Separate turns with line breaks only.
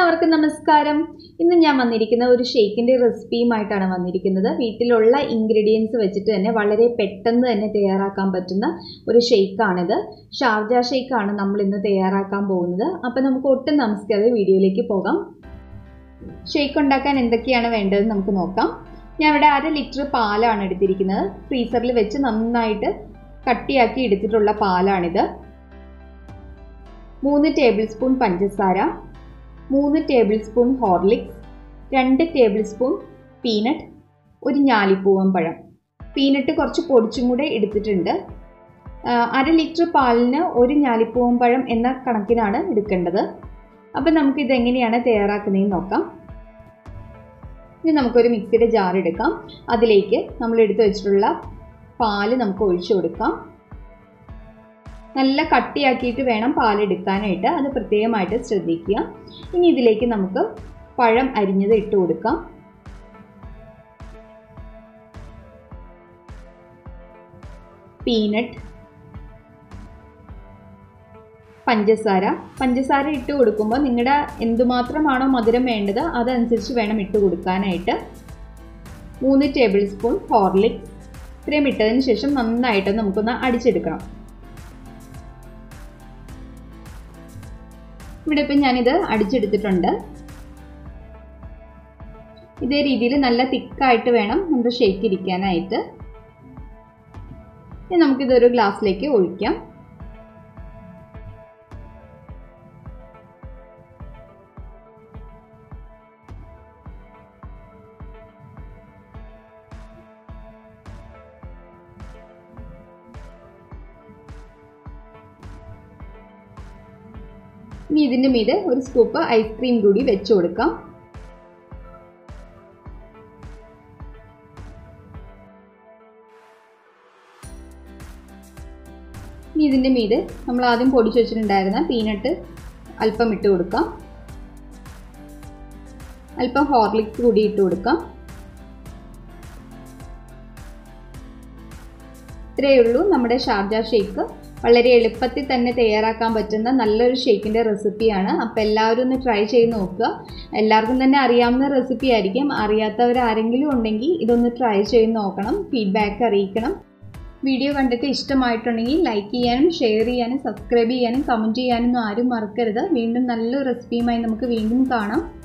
എല്ലാവർക്കും നമസ്കാരം ഇന്ന് ഞാൻ വന്നിരിക്കുന്ന ഒരു ഷേക്കിൻ്റെ റെസിപ്പിയുമായിട്ടാണ് വന്നിരിക്കുന്നത് വീട്ടിലുള്ള ഇൻഗ്രീഡിയൻസ് വെച്ചിട്ട് തന്നെ വളരെ പെട്ടെന്ന് തന്നെ തയ്യാറാക്കാൻ പറ്റുന്ന ഒരു ഷേക്കാണിത് ഷാർജ ഷേക്കാണ് നമ്മൾ ഇന്ന് തയ്യാറാക്കാൻ പോകുന്നത് അപ്പോൾ നമുക്ക് ഒട്ടും നമസ്കാരം വീഡിയോയിലേക്ക് പോകാം ഷേക്ക് ഉണ്ടാക്കാൻ എന്തൊക്കെയാണ് വേണ്ടതെന്ന് നമുക്ക് നോക്കാം ഞാൻ ഇവിടെ അര ലിറ്റർ പാലാണ് എടുത്തിരിക്കുന്നത് ഫ്രീസറിൽ വെച്ച് നന്നായിട്ട് കട്ടിയാക്കി എടുത്തിട്ടുള്ള പാലാണിത് മൂന്ന് ടേബിൾ സ്പൂൺ പഞ്ചസാര മൂന്ന് ടേബിൾ സ്പൂൺ ഹോർലിക്സ് രണ്ട് ടേബിൾ സ്പൂൺ പീനട്ട് ഒരു ഞാലിപ്പൂവൻ പഴം പീനട്ട് കുറച്ച് പൊടിച്ചും കൂടെ എടുത്തിട്ടുണ്ട് അര ലിറ്റർ പാലിന് ഒരു ഞാലിപ്പൂവൻ പഴം എന്ന കണക്കിനാണ് എടുക്കേണ്ടത് അപ്പം നമുക്കിത് എങ്ങനെയാണ് തയ്യാറാക്കുന്നതെന്ന് നോക്കാം ഇനി നമുക്കൊരു മിക്സിയുടെ ജാർ എടുക്കാം അതിലേക്ക് നമ്മൾ എടുത്തു വെച്ചിട്ടുള്ള പാല് നമുക്ക് ഒഴിച്ചു കൊടുക്കാം നല്ല കട്ടിയാക്കിയിട്ട് വേണം പാലെടുക്കാനായിട്ട് അത് പ്രത്യേകമായിട്ട് ശ്രദ്ധിക്കുക ഇനി ഇതിലേക്ക് നമുക്ക് പഴം അരിഞ്ഞത് ഇട്ട് കൊടുക്കാം പീനട്ട് പഞ്ചസാര പഞ്ചസാര ഇട്ട് കൊടുക്കുമ്പോൾ നിങ്ങളുടെ എന്തുമാത്രമാണോ മധുരം വേണ്ടത് അതനുസരിച്ച് വേണം ഇട്ട് കൊടുക്കാനായിട്ട് മൂന്ന് ടേബിൾ സ്പൂൺ ഹോർലിക്സ് ഇത്രയും ഇട്ടതിന് ശേഷം നന്നായിട്ട് നമുക്കൊന്ന് അടിച്ചെടുക്കണം ഇവിടെ ഇപ്പം ഞാനിത് അടിച്ചെടുത്തിട്ടുണ്ട് ഇതേ രീതിയിൽ നല്ല തിക്കായിട്ട് വേണം നമ്മുടെ ഷേക്ക് ഇരിക്കാനായിട്ട് ഇനി നമുക്കിതൊരു ഗ്ലാസ്സിലേക്ക് ഒഴിക്കാം ഇനി ഇതിൻ്റെ മീതെ ഒരു സ്കൂപ്പ് ഐസ്ക്രീം കൂടി വെച്ച് കൊടുക്കാം ഇനി ഇതിൻ്റെ മീതെ നമ്മൾ ആദ്യം പൊടിച്ചു വെച്ചിട്ടുണ്ടായിരുന്ന പീനട്ട് അല്പം ഇട്ട് കൊടുക്കാം അല്പം ഹോർലിക്സ് കൂടി ഇട്ട് കൊടുക്കാം ഇത്രയേ ഉള്ളൂ നമ്മുടെ ഷാർജ ഷേക്ക് വളരെ എളുപ്പത്തിൽ തന്നെ തയ്യാറാക്കാൻ പറ്റുന്ന നല്ലൊരു ഷേക്കിൻ്റെ റെസിപ്പിയാണ് അപ്പോൾ എല്ലാവരും ഒന്ന് ട്രൈ ചെയ്ത് നോക്കുക എല്ലാവർക്കും തന്നെ അറിയാവുന്ന റെസിപ്പി ആയിരിക്കും അറിയാത്തവർ ആരെങ്കിലും ഉണ്ടെങ്കിൽ ഇതൊന്ന് ട്രൈ ചെയ്ത് നോക്കണം ഫീഡ്ബാക്ക് അറിയിക്കണം വീഡിയോ കണ്ടിട്ട് ഇഷ്ടമായിട്ടുണ്ടെങ്കിൽ ലൈക്ക് ചെയ്യാനും ഷെയർ ചെയ്യാനും സബ്സ്ക്രൈബ് ചെയ്യാനും കമൻറ്റ് ചെയ്യാനൊന്നും ആരും മറക്കരുത് വീണ്ടും നല്ലൊരു റെസിപ്പിയുമായി നമുക്ക് വീണ്ടും കാണാം